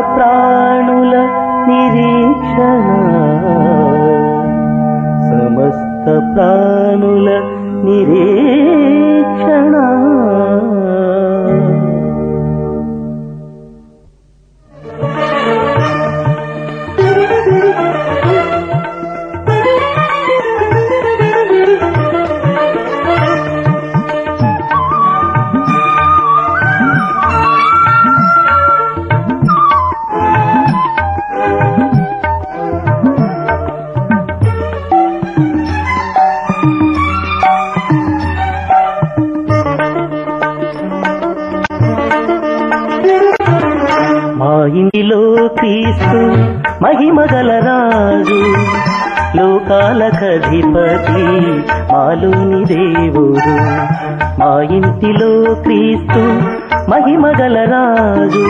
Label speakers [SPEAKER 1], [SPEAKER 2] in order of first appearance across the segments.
[SPEAKER 1] ప్రాణుల నిరీక్షణ సమస్త ప్రాణుల నిరీక్షణ మా ఇంటిలో క్రీస్తు మహిమగల రాజు లోకాలకధిపతి మాలోని దేవుడు మా ఇంటిలో క్రీస్తు మహిమగల రాజు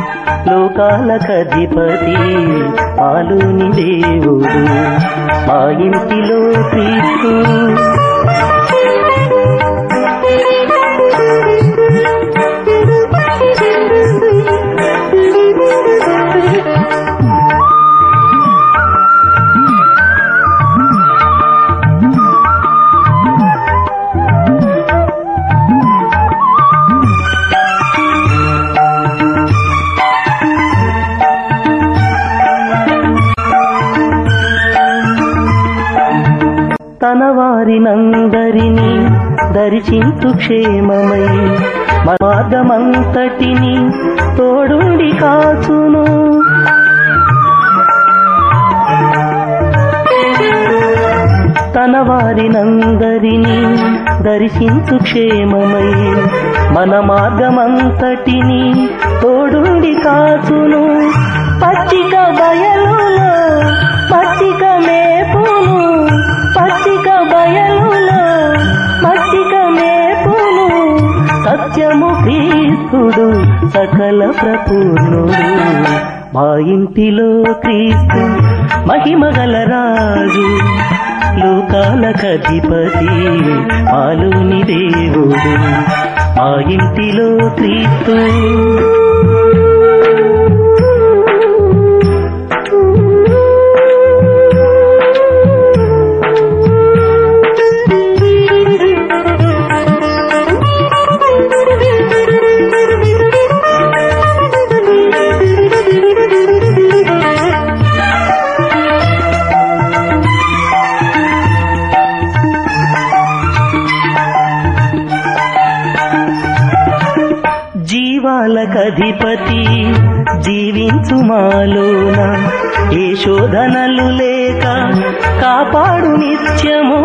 [SPEAKER 1] లోకాలకధిపతి మాలోని దేవుడు మా ఇంటిలో క్రీస్తు తన వారినందరినీ దర్శించు క్షేమమై మన మార్గమంతటిని తోడుండి కాచును తన వారినందరినీ దర్శించు క్షేమమై మన మార్గమంతటిని తోడుండి కాచును పచ్చిక బయలులో పచ్చిక మేపును పచ్చిక బయలులో పచ్చిక మేపును సత్యము క్రీస్తుడు సకల ప్రపూర్ణుడు మా ఇంటిలో క్రీస్తు మహిమగల రాజు లోకాలకధిపతి ఆలుని దేవుడు మా ఇంటిలో క్రీస్తు జీవాలకధిపతి జీవించు మాలోన ఏ శోధనలు లేక కాపాడు నిత్యము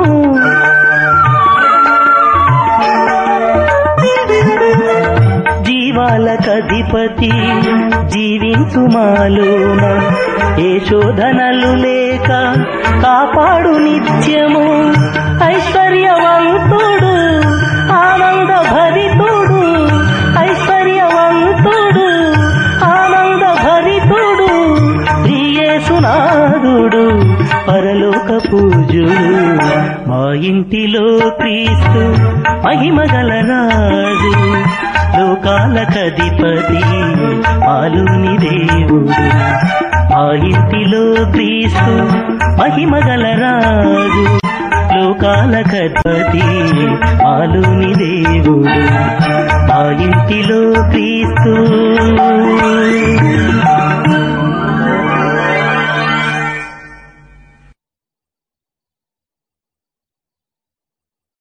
[SPEAKER 1] జీవాలకధిపతి జీవించు మాలోన ఏ శోధనలు లేక కాపాడు నిత్యము ఐశ్వర్యవంతుడు ఆనంద భరితుడు ఐశ్వర్యవంతుడు ఆనంద భరితుడు ప్రియేసునాథుడు పరలోక పూజుడు మా ఇంటిలో క్రీస్తు మహిమగల రాజు లోకాలకధిపతి ఆలుని దేవుడు మా ఇంటిలో క్రీస్తు మహిమగల రాజు లోకాలకధిపతి ఆలుని దేవుడు మా ఇంటిలో క్రీస్తు